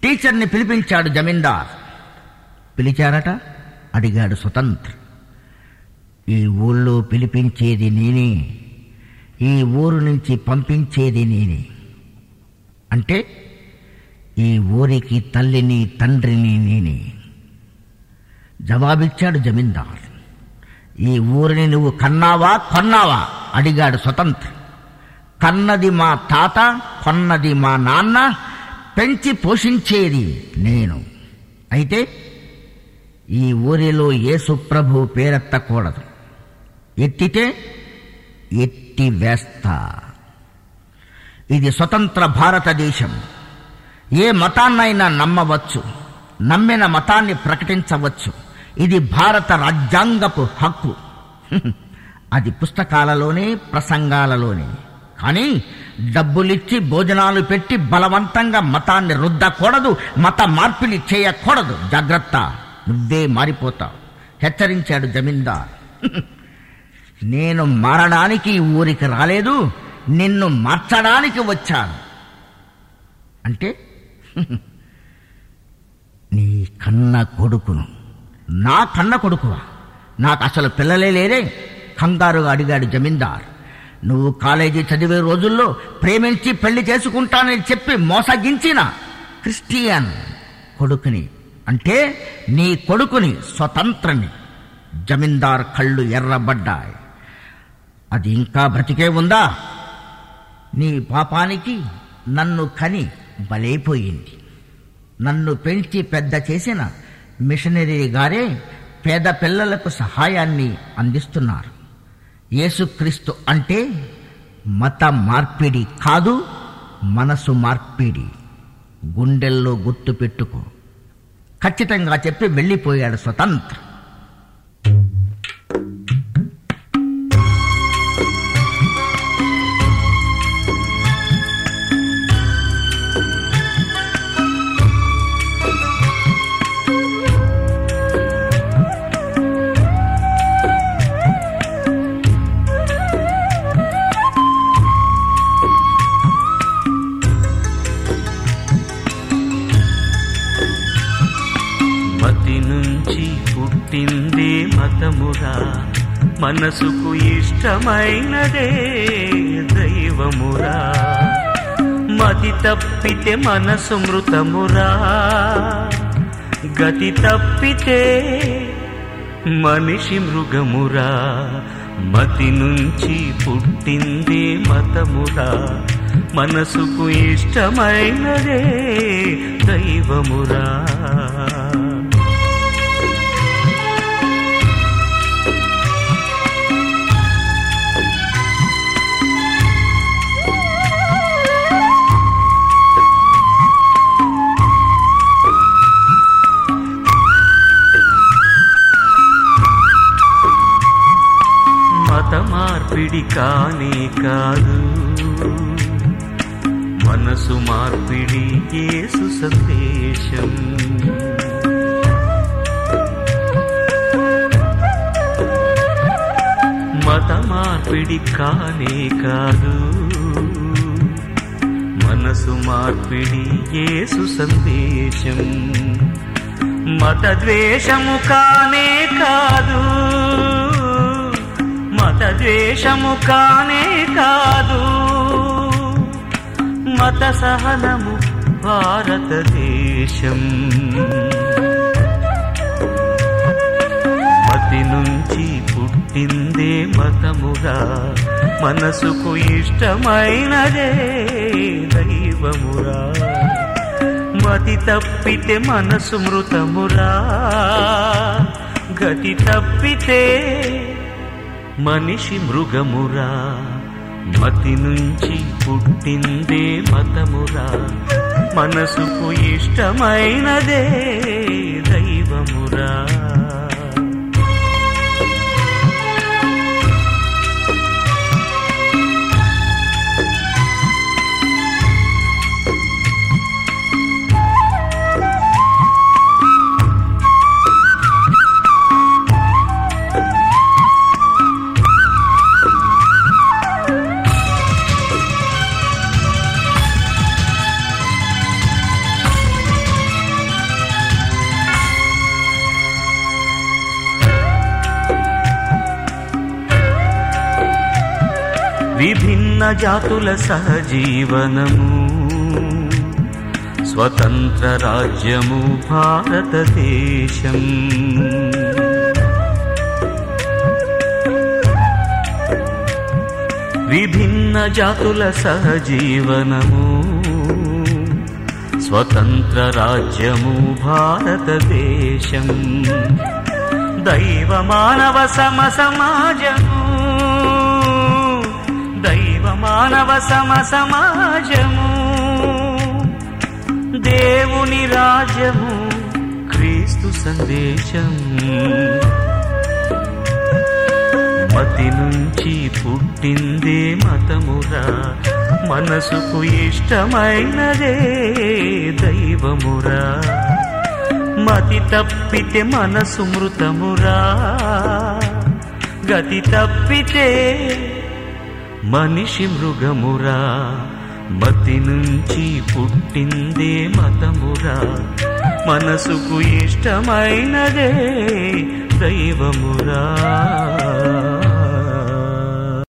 టీచర్ని పిలిపించాడు జమీందార్ పిలిచారట అడిగాడు స్వతంత్ర ఈ ఊళ్ళో పిలిపించేది నేనే ఈ ఊరు నుంచి పంపించేది నేనే అంటే ఈ ఊరికి తల్లిని తండ్రిని నేనే జవాబిచ్చాడు జమీందార్ ఈ ఊరిని నువ్వు కన్నావా కొన్నావా అడిగాడు స్వతంత్ర కన్నది మా తాత కొన్నది మా నాన్న పెంచి పోషించేది నేను అయితే ఈ ఊరిలో యేసు ప్రభు పేరెత్తకూడదు ఎత్తితే ఎత్తి వేస్తా ఇది స్వతంత్ర భారతదేశం ఏ మతాన్నైనా నమ్మవచ్చు నమ్మిన మతాన్ని ప్రకటించవచ్చు ఇది భారత రాజ్యాంగపు హక్కు అది పుస్తకాలలోనే ప్రసంగాలలోనే కానీ డబ్బులిచ్చి భోజనాలు పెట్టి బలవంతంగా మతాన్ని రుద్దకూడదు మత మార్పిడి చేయకూడదు జాగ్రత్త నువ్వే మారిపోతావు హెచ్చరించాడు జమీందార్ నేను మారడానికి ఈ ఊరికి రాలేదు నిన్ను మార్చడానికి వచ్చాను అంటే నీ కన్న కొడుకును నా కన్న కొడుకువా నాకు అసలు పిల్లలే లేరే కంగారుగా అడిగాడు జమీందార్ నువ్వు కాలేజీ చదివే రోజుల్లో ప్రేమించి పెళ్లి చేసుకుంటానని చెప్పి మోసగించిన క్రిస్టియన్ కొడుకుని అంటే నీ కొడుకుని స్వతంత్రని జమీందార్ కళ్ళు ఎర్రబడ్డాయి అది ఇంకా బ్రతికే ఉందా నీ పాపానికి నన్ను కని బలైపోయింది నన్ను పెంచి పెద్ద చేసిన మిషనరీ గారే పేద పిల్లలకు సహాయాన్ని అందిస్తున్నారు యేసుక్రీస్తు అంటే మత మార్పిడి కాదు మనసు మార్పిడి గుండెల్లో గుర్తు పెట్టుకో ఖచ్చితంగా చెప్పి వెళ్ళిపోయాడు స్వతంత్ర మతి నుంచి పుట్టిందే మతమురా మనసుకు ఇష్టమైనదే దైవమురా మతి తప్పితే మనసు మృతమురా గతి తప్పితే మనిషి మృగమురా మతి నుంచి పుట్టిందే మతమురా మనసుకు ఇష్టమైనదే దైవమురా మత మార్పిడి కానే కాదు మనసు మార్పిడి యేసు సందేశం మత మార్పిడి కానే కాదు మనసు మార్పిడి యేసు సందేశం మత ద్వేషము కానే కాదు మత ద్వేషము కానే కాదు మత సహనము భారతదేశం మతి నుంచి పుట్టిందే మతమురా మనసుకు ఇష్టమైనదే దైవమురా మతి తప్పితే మనసు మృతమురా గతి తప్పితే మనిషి మృగమురా మతి నుంచి పుట్టిందే మతమురా మనసుకు ఇష్టమైనదే దైవమురా విభిన్న జాతుల సహజీవనము స్వతంత్ర రాజ్యము భారతదేశం విభిన్న జాతుల సహజీవనము స్వతంత్ర రాజ్యము భారతదేశం దైవ మానవ సమ సమాజము దైవ మానవ సమ సమాజము దేవుని రాజ్యము క్రీస్తు సందేశం మతి నుంచి పుట్టిందే మతమురా మనసుకు ఇష్టమైనదే దైవమురా మతి తప్పితే మనసు మృతమురా గతి తప్పితే మనిషి మృగమురా మతి నుంచి పుట్టిందే మతమురా మనసుకు ఇష్టమైనదే దైవమురా